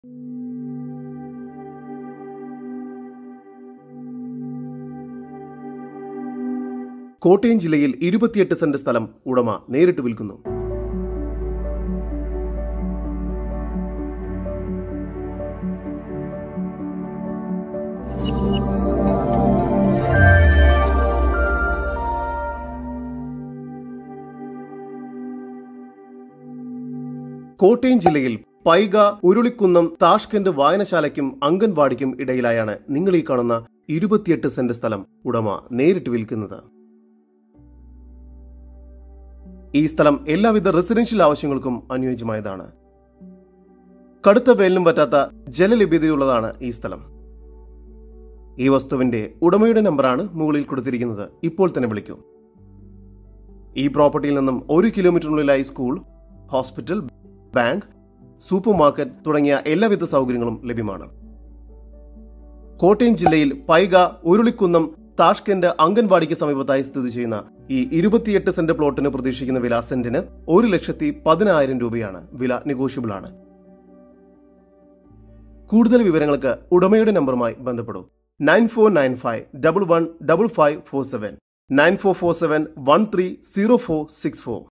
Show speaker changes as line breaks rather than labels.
കോട്ടയം ജില്ലയിൽ ഇരുപത്തിയെട്ട് സെന്റ് സ്ഥലം ഉടമ നേരിട്ട് വിൽക്കുന്നു കോട്ടയം ജില്ലയിൽ പൈക ഉരുളിക്കുന്നം താഷ്കന്റ് വായനശാലയ്ക്കും അംഗൻവാടിക്കും ഇടയിലായാണ് നിങ്ങൾ ഈ കാണുന്ന ഇരുപത്തിയെട്ട് സെന്റ് സ്ഥലം ഉടമ നേരിട്ട് വിൽക്കുന്നത് ഈ സ്ഥലം എല്ലാവിധ റെസിഡൻഷ്യൽ ആവശ്യങ്ങൾക്കും അനുയോജ്യമായതാണ് കടുത്ത വേലിനും പറ്റാത്ത ജലലഭ്യതയുള്ളതാണ് ഈ സ്ഥലം ഈ വസ്തുവിന്റെ ഉടമയുടെ നമ്പറാണ് മുകളിൽ കൊടുത്തിരിക്കുന്നത് ഇപ്പോൾ തന്നെ വിളിക്കൂ ഈ പ്രോപ്പർട്ടിയിൽ നിന്നും ഒരു കിലോമീറ്ററിനുള്ളിലായി school hospital bank supermarket തുടങ്ങിയ എല്ലാവിധ സൗകര്യങ്ങളും ലഭ്യമാണ് കോട്ടയം ജില്ലയിൽ പൈക ഉരുളിക്കുന്നം താഷ്കന്റ് അംഗൻവാടിക്ക് സമീപത്തായി സ്ഥിതി ചെയ്യുന്ന ഈ ഇരുപത്തിയെട്ട് സെന്റ് പ്ലോട്ടിന് പ്രതീക്ഷിക്കുന്ന വില സെന്റിന് ഒരു ലക്ഷത്തി പതിനായിരം രൂപയാണ് വില നെഗോഷ്യബിൾ ആണ് കൂടുതൽ വിവരങ്ങൾക്ക് ഉടമയുടെ നമ്പറുമായി ബന്ധപ്പെടൂ nine four nine five double one double five four seven nine four four seven one three zero four six four